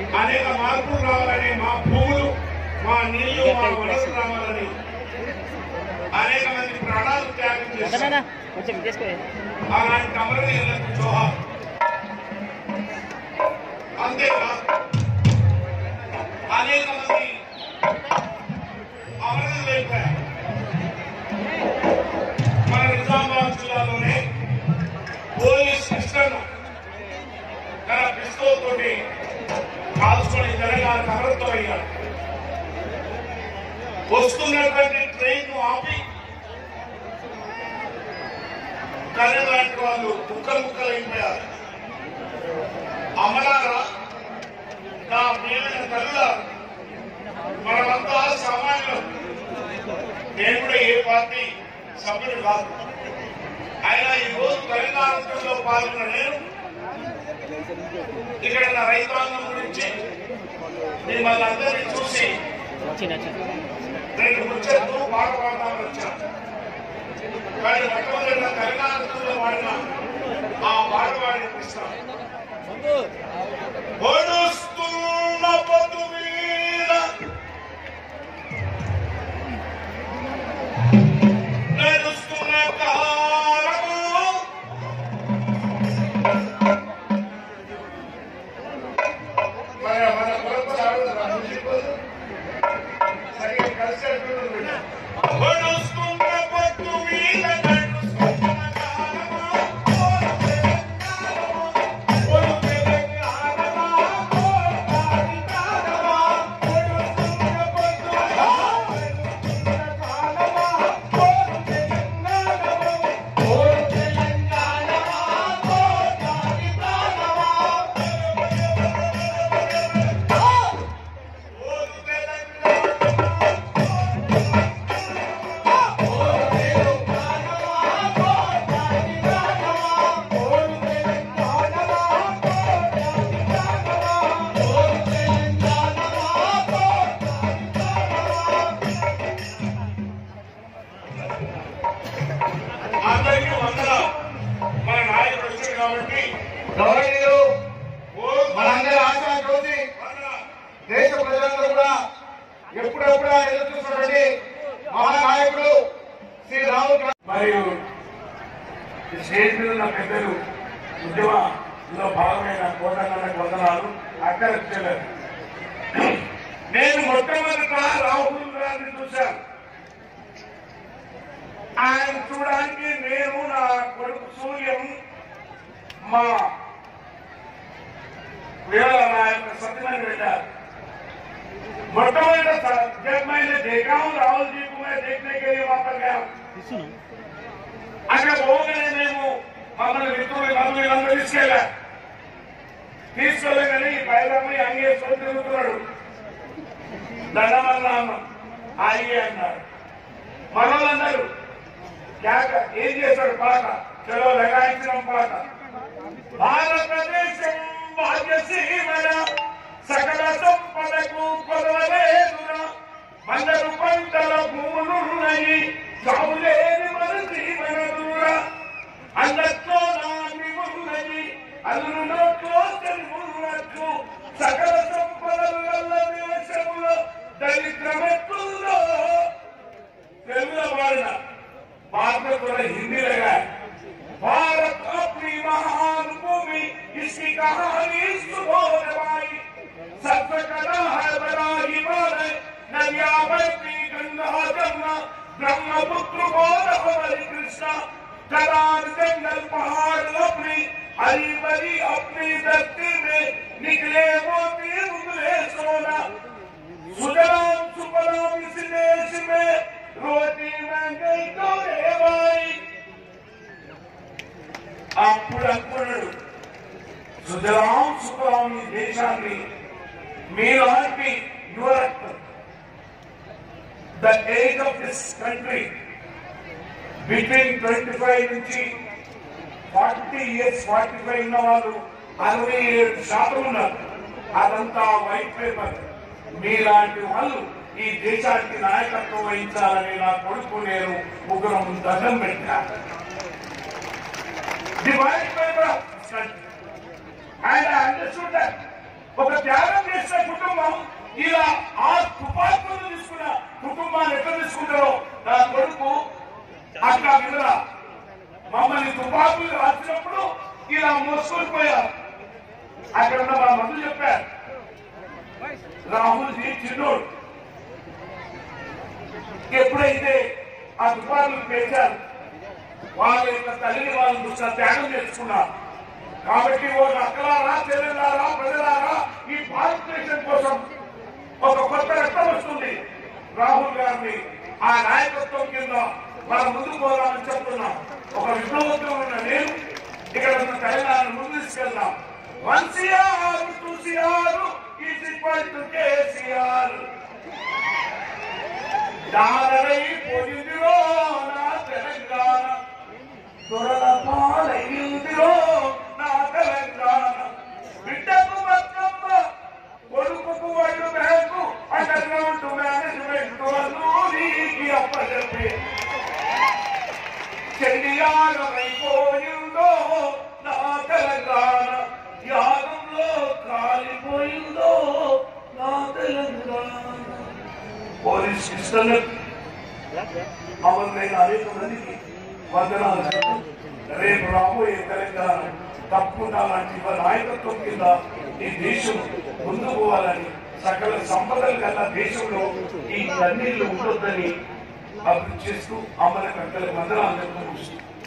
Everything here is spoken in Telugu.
అనేక మార్పులు రావాలని మా భూములు మా నీళ్లు మా వనరులు రావాలని అనేక మంది ప్రాణాలు త్యాగం చేశారు అదనా కొంచెం తీసుకో అలాంటి అమరవీరులకు జోహార్ అంతేకాదు అనేక మంది అమరవీరులు అయిపోయారు మన నిజామాబాద్ జిల్లాలోనే పోలీస్ కృష్ణ తన పిస్తోల్ తోటి కాల్చుకొని తెలంగాణ అమరత్వం అయ్యారు వస్తున్నటువంటి ట్రైన్ ఆపి కర్రీ లాంటి వాళ్ళు ముక్కలు ముక్కలు అయిపోయారు అమలారా నా ప్రియమైన తల్లుల మనమంతా సామాన్యులు నేను కూడా ఏ పార్టీ సభ్యుడు కాదు అయినా ఈ రోజు తెలంగాణ ఉద్యమంలో పాల్గొన్న నేను ఇక్కడ నా రైతాంగం గురించి మిమ్మల్ని అందరినీ చూసి వచ్చింది వచ్చింది రెండు ముచ్చట్లు పాట పాడదామని వచ్చాను కానీ మొట్టమొదటి నా తెలంగాణ ఉద్యమంలో పాడిన ఆ పాట పాడి వినిపిస్తాను పొడుస్తున్న పొద్దు మీద నడుస్తున్న కాలము మన మన కొరకు ఆడుతున్నా సరిగ్గా కలిసేటట్టు పొడుస్తున్న పొద్దు మీద నడుస్తున్న కాలము పొడు తెలంగాణమా, పొడు తెలంగాణమా, పొడుస్తున్న పొద్దు నడుస్తున్న కాలమా, పొడు తెలంగాణమా, పొడు తెలంగాణమా, పొడు తెలంగాణమా. అందరికీ వందనాలు. మన నాయకుడు వచ్చాడు కాబట్టి గౌరవనీయులు ఓ మనందరి ఆశా జ్యోతి వందనాలు. దేశ ప్రజలందరూ కూడా ఎప్పుడెప్పుడు ఎదురు చూస్తున్నటువంటి మహానాయకుడు శ్రీ రాహుల్ గాంధీ మరియు ఈ స్టేజ్ మీద ఉన్న పెద్దలు ఉద్యమంలో భాగమైన కోటన్నకు వందనాలు అక్కడ చెల్లెలు నేను మొట్టమొదట రాహుల్ గాంధీ చూశాను ఆయన చూడడానికి నేను నా కొడుకు సూర్యం మా వేళ నా యొక్క సత్యమని వెళ్ళారు మొట్టమొదట जब मैंने देखा हूँ राहुल जी को मैं देखने के लिए वहां पर गया हूँ తీసుకున్నాం అక్కడ పోగానే మేము మమ్మల్ని మిత్రులు నలుగురు వీళ్ళందరూ తీసుకెళ్ళా తీసుకెళ్ళగానే ఈ పైరమ్మ అంగేసుకొని తిరుగుతున్నాడు దండమల్ల అమ్మ ఆగి అన్నారు మనోళ్ళందరూ క్యాక ఏం చేశాడు పాట చలో లగాయించిన పాట భారతదేశం భాగ్యసీమన సకల సంపదకు కొదవలేదురా మందరు పంటల భూములున్నాయి సాగులేని మన జీవన దూర అందట్లో నాన్ని ఉన్నది అల్లు నోట్లో తెలుగున్నట్టు సకల సంపదలు వల్ల దేశములో దరిద్రమెత్తుందో తెలుగులో వాడిన భారత కూడా హిందీలో भारत अपनी महान भूमि इसकी कहानी सुबोधवाई सत्य कला है बड़ा ही है नदिया बहती गंगा जमुना ब्रह्मपुत्र बोध हरि कृष्णा कलान जंगल पहाड़ अपनी हरी भरी अपनी धरती में निकले मोती उगले सोना सुजलाम सुफलाम इस देश में रोटी महंगी तो रे भाई అప్పుడు అనుకున్నాడు సుజలాం సుఖలాం ఈ దేశాన్ని మీలాంటి యువరత్న the age of this country between twenty five నుంచి ఫార్టీ ఇయర్స్ ఫార్టీ ఫైవ్ ఉన్న వాళ్ళు అరవై ఏడు శాతం ఉన్నారు అదంతా వైట్ పేపర్ మీలాంటి వాళ్ళు ఈ దేశానికి నాయకత్వం వహించాలని నా కొడుకు నేను ముగ్గురం దండం పెట్టాను divide paper and I understood that ఒక త్యాగం చేసి ఇలా ఆ తుపాకులు తీసుకున్న కుటుంబాన్ని ఎట్లా తీసుకుంటారో నా కొడుకు అట్లా విధుల మమ్మల్ని తుపాకులు రాసినప్పుడు ఇలా మోసుకొని పోయారు అక్కడ ఉన్న మా మందులు చెప్పారు రాహుల్ జీ చిన్నోడు ఎప్పుడైతే ఆ తుపాకులు పేర్చారు వాళ్ళ యొక్క తల్లిని వాళ్ళు చూసిన త్యాగం చేసుకున్నారు కాబట్టి ఓ అక్కలారా చెల్లెలారా ప్రజలారా ఈ భారతదేశం కోసం ఒక కొత్త రక్తం వస్తుంది రాహుల్ గాంధీ ఆ నాయకత్వం కింద మనం ముందుకు పోదామని చెప్తున్నాం ఒక విప్లవత్వం ఉన్న నేను ఇక్కడ ఉన్న తెలంగాణ ముందు తీసుకెళ్దాం one CR two CR is equal to KCR దానరై పోయిందిరో నా తెలంగాణ దొరల పాలయ్యిందిరో నా తెలంగాణ బిడ్డకు బతుకమ్మ కొడుకుకు వాళ్ళు బ్యాంకు అండర్ గ్రౌండ్ మేనేజ్మెంట్ వాళ్ళు నీకి అప్పచెప్పి చెల్లియాగమైపోయిందో నా తెలంగాణ యాగంలో కాలిపోయిందో నా తెలంగాణ పోలీస్ సిస్టర్లకు అమరులైన అనేక మందికి వందనాలు చెప్తూ రేపు రాబోయే తెలంగాణ తప్పకుండా లాంటి యువ నాయకత్వం కింద ఈ దేశం ముందుకు పోవాలని సకల సంపదలు కన్నా దేశంలో ఈ కన్నీళ్లు ఉండొద్దని అభివృద్ధి చేస్తూ అమర కట్టల వందనాలు చెప్తూ ముగిస్తూ